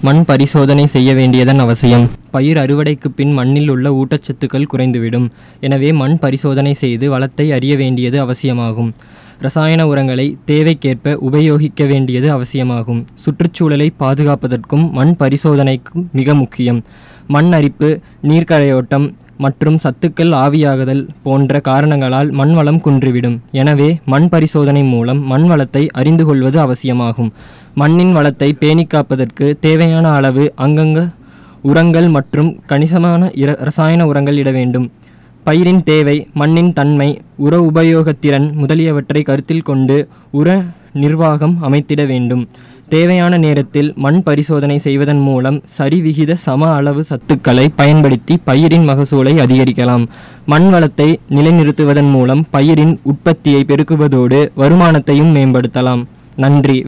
மண் பரிசோதனை செய்ய வேண்டியதன் அவசியம் பயிர் அறுவடைக்கு பின் மண்ணில் உள்ள ஊட்டச்சத்துக்கள் குறைந்துவிடும் எனவே மண் பரிசோதனை செய்து வளத்தை அறிய வேண்டியது அவசியமாகும் ரசாயன உரங்களை தேவைக்கேற்ப உபயோகிக்க வேண்டியது அவசியமாகும் சுற்றுச்சூழலை பாதுகாப்பதற்கும் மண் பரிசோதனைக்கும் மிக முக்கியம் மண் அரிப்பு நீர்க்கரையோட்டம் மற்றும் சத்துக்கள் ஆவியாகுதல் போன்ற காரணங்களால் மண் வளம் குன்றிவிடும் எனவே மண் பரிசோதனை மூலம் மண் வளத்தை அறிந்து கொள்வது அவசியமாகும் மண்ணின் வளத்தை பேணிக் காப்பதற்கு தேவையான அளவு அங்கங்க உரங்கள் மற்றும் கணிசமான இர ரசாயன உரங்கள் இட வேண்டும் பயிரின் தேவை மண்ணின் தன்மை உர உபயோகத்திறன் முதலியவற்றை கருத்தில் கொண்டு உர நிர்வாகம் அமைத்திட வேண்டும் தேவையான நேரத்தில் மண் பரிசோதனை செய்வதன் மூலம் சரிவிகித சம அளவு சத்துக்களை பயன்படுத்தி பயிரின் மகசூலை அதிகரிக்கலாம் மண் வளத்தை நிலைநிறுத்துவதன் மூலம் பயிரின் உற்பத்தியை பெருக்குவதோடு வருமானத்தையும் மேம்படுத்தலாம் நன்றி